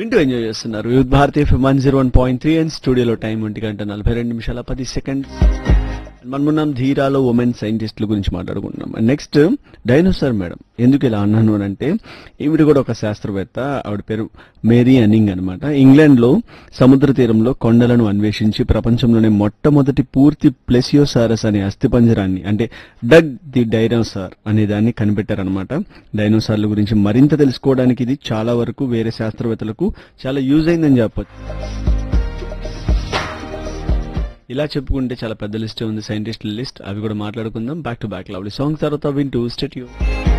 వింటూ ఎంజాయ్ చేస్తున్నారు youth Bharatiya one zero one point three and స్టూడియోలో టైం ఒంటి గంట నలభై రెండు నిమిషాల పది సెకండ్ మనమున్నాం ధీరాలో ఉమెన్ సైంటిస్టుల గురించి మాట్లాడుకుంటున్నాం నెక్స్ట్ డైనోసార్ మేడం ఎందుకు ఇలా అన్నాను అని అంటే ఈవిడ కూడా ఒక శాస్త్రవేత్త ఆవిడ పేరు మేరీ అనింగ్ అనమాట ఇంగ్లాండ్ లో సముద్ర తీరంలో కొండలను అన్వేషించి ప్రపంచంలోనే మొట్టమొదటి పూర్తి ప్లెసియోసారస్ అనే అస్థిపంజరాన్ని అంటే డగ్ ది డైనోసార్ అనే దాన్ని కనిపెట్టారనమాట డైనోసార్ల గురించి మరింత తెలుసుకోవడానికి ఇది చాలా వరకు వేరే శాస్త్రవేత్తలకు చాలా యూజ్ అయిందని చెప్పొచ్చు ఇలా చెప్పుకుంటే చాలా పెద్ద లిస్టే ఉంది సైంటిస్ట్ లిస్ట్ అవి కూడా మాట్లాడుకుందాం back to back lovely song తర్వాత వింటూ స్టెట్ యూ